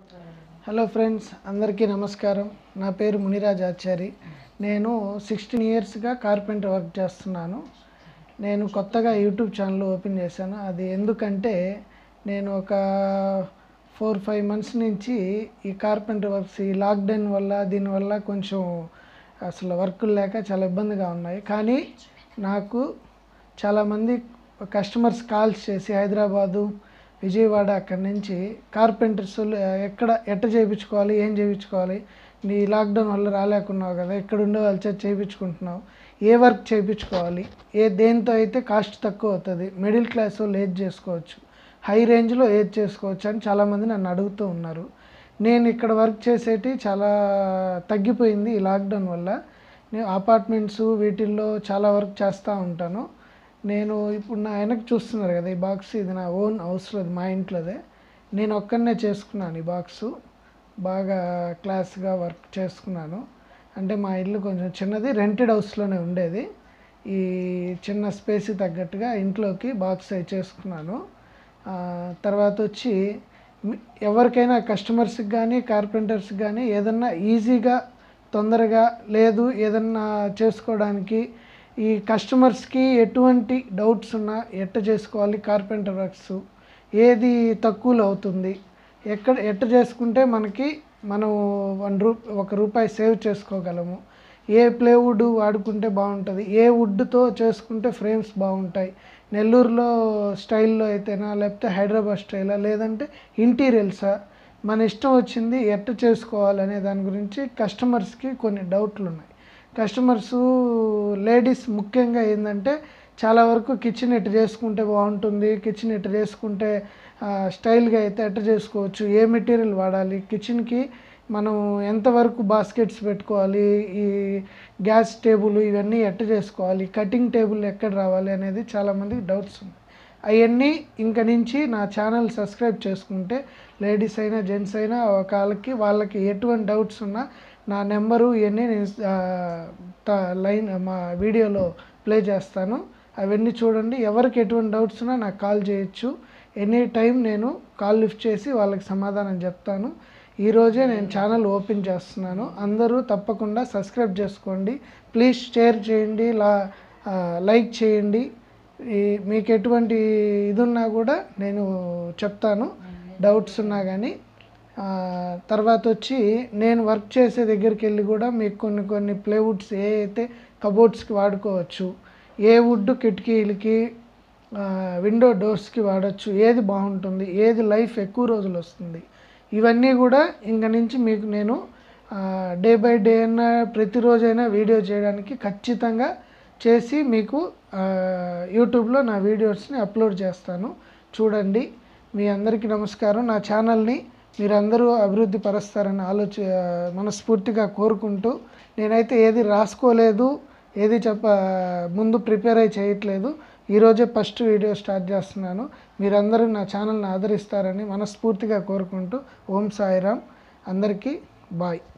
hello friends అందరికీ నమస్కారం నా పేరు మునిరాజ్ ఆచారి నేను సిక్స్టీన్ ఇయర్స్గా కార్పెంటర్ వర్క్ చేస్తున్నాను నేను కొత్తగా యూట్యూబ్ ఛానల్ ఓపెన్ చేశాను అది ఎందుకంటే నేను ఒక ఫోర్ ఫైవ్ మంత్స్ నుంచి ఈ కార్పెంటర్ వర్క్స్ ఈ లాక్డౌన్ వల్ల దీనివల్ల కొంచెం అసలు వర్కులు లేక చాలా ఇబ్బందిగా ఉన్నాయి కానీ నాకు చాలామంది కస్టమర్స్ కాల్స్ చేసి హైదరాబాదు విజయవాడ అక్కడి నుంచి కార్పెంటర్స్ ఎక్కడ ఎట్ట చేయించుకోవాలి ఏం చేయించుకోవాలి నీ లాక్డౌన్ వల్ల రాలేకున్నావు కదా ఎక్కడ ఉండే వాళ్ళ చేత చేయించుకుంటున్నావు ఏ వర్క్ చేయించుకోవాలి ఏ దేంతో అయితే కాస్ట్ తక్కువ అవుతుంది మిడిల్ క్లాస్ వాళ్ళు ఏది చేసుకోవచ్చు హై రేంజ్లో ఏది చేసుకోవచ్చు అని చాలామంది నన్ను అడుగుతూ ఉన్నారు నేను ఇక్కడ వర్క్ చేసేటి చాలా తగ్గిపోయింది ఈ లాక్డౌన్ వల్ల నేను అపార్ట్మెంట్స్ వీటిల్లో చాలా వర్క్ చేస్తూ ఉంటాను నేను ఇప్పుడు నా వెనక చూస్తున్నారు కదా ఈ బాక్స్ ఇది నా ఓన్ హౌస్లో మా ఇంట్లోదే నేను ఒక్కనే చేసుకున్నాను ఈ బాక్సు బాగా క్లాస్గా వర్క్ చేసుకున్నాను అంటే మా ఇల్లు కొంచెం చిన్నది రెంటెడ్ హౌస్లోనే ఉండేది ఈ చిన్న స్పేస్కి తగ్గట్టుగా ఇంట్లోకి బాక్స్ అయి చేసుకున్నాను ఆ, తర్వాత వచ్చి మీ- ఎవరికైనా కస్టమర్స్కి కానీ కార్పెంటర్స్కి కానీ ఏదన్నా ఈజీగా తొందరగా లేదు ఏదన్నా చేసుకోవడానికి ఈ కస్టమర్స్కి ఎటువంటి డౌట్స్ ఉన్నా ఎట్ట చేసుకోవాలి కార్పెంటర్ వర్క్స్ ఏది తక్కువలో అవుతుంది ఎక్కడ ఎట్ట చేసుకుంటే మనకి మనం వన్ రూ ఒక రూపాయి సేవ్ చేసుకోగలము ఏ ప్లేవుడ్ వాడుకుంటే బాగుంటుంది ఏ వుడ్తో చేసుకుంటే ఫ్రేమ్స్ బాగుంటాయి నెల్లూరులో స్టైల్లో అయితేనా లేకపోతే హైదరాబాద్ స్టైలా లేదంటే ఇంటీరియల్సా మన ఇష్టం వచ్చింది ఎట్ట చేసుకోవాలనే దాని గురించి కస్టమర్స్కి కొన్ని డౌట్లు ఉన్నాయి కస్టమర్స్ లేడీస్ ముఖ్యంగా ఏంటంటే చాలా వరకు కిచెన్ ఎట్ట చేసుకుంటే బాగుంటుంది కిచెన్ ఎట్ట చేసుకుంటే ఆ, స్టైల్గా అయితే ఎట్ట చేసుకోవచ్చు ఏ మెటీరియల్ వాడాలి కిచెన్కి మనం ఎంతవరకు బాస్కెట్స్ పెట్టుకోవాలి ఈ గ్యాస్ టేబుల్ ఇవన్నీ ఎట్ట చేసుకోవాలి కటింగ్ టేబుల్ ఎక్కడ రావాలి అనేది చాలామందికి డౌట్స్ ఉన్నాయి అవన్నీ ఇంక నుంచి నా ఛానల్ సబ్స్క్రైబ్ చేసుకుంటే లేడీస్ అయినా జెంట్స్ అయినా వాళ్ళకి వాళ్ళకి ఎటువంటి డౌట్స్ ఉన్నా నా నెంబరు ఇవన్నీ నేను ఆ, త- లైన్ మా వీడియోలో ప్లే చేస్తాను అవన్నీ చూడండి ఎవరికి ఎటువంటి డౌట్స్ ఉన్నా నాకు కాల్ చేయొచ్చు ఎనీ టైం నేను కాల్ లిఫ్ట్ చేసి వాళ్ళకి సమాధానం చెప్తాను ఈరోజే నేను ఛానల్ ఓపెన్ చేస్తున్నాను అందరూ తప్పకుండా సబ్స్క్రైబ్ చేసుకోండి ప్లీజ్ షేర్ చేయండి లా ఆ, లైక్ చేయండి ఈ మీకు ఎటువంటి ఇది ఉన్నా కూడా నేను చెప్తాను డౌట్స్ ఉన్నా కానీ ఆ, తర్వాత వచ్చి నేను వర్క్ చేసే దగ్గరికి వెళ్ళి కూడా మీకు కొన్ని కొన్ని ప్లేవుడ్స్ ఏ అయితే కబోర్డ్స్కి వాడుకోవచ్చు ఏ వుడ్ కిటికీలకి ఆ, విండో డోర్స్కి వాడచ్చు ఏది బాగుంటుంది ఏది లైఫ్ ఎక్కువ రోజులు వస్తుంది ఇవన్నీ కూడా ఇంక నుంచి మీకు నేను డే బై డే అయినా ప్రతిరోజైనా వీడియో చేయడానికి ఖచ్చితంగా చేసి మీకు ఆ, యూట్యూబ్లో నా వీడియోస్ని అప్లోడ్ చేస్తాను చూడండి మీ అందరికీ నమస్కారం నా ఛానల్ని మీరందరూ అభివృద్ధి పరుస్తారని ఆలోచ మనస్ఫూర్తిగా కోరుకుంటూ నేనైతే ఏది రాసుకోలేదు ఏది చెప్ప ముందు ప్రిపేర్ అయి చేయట్లేదు ఈరోజే ఫస్ట్ వీడియో స్టార్ట్ చేస్తున్నాను మీరందరూ నా ఛానల్ని ఆదరిస్తారని మనస్ఫూర్తిగా కోరుకుంటూ ఓం సాయిరామ్ అందరికీ బాయ్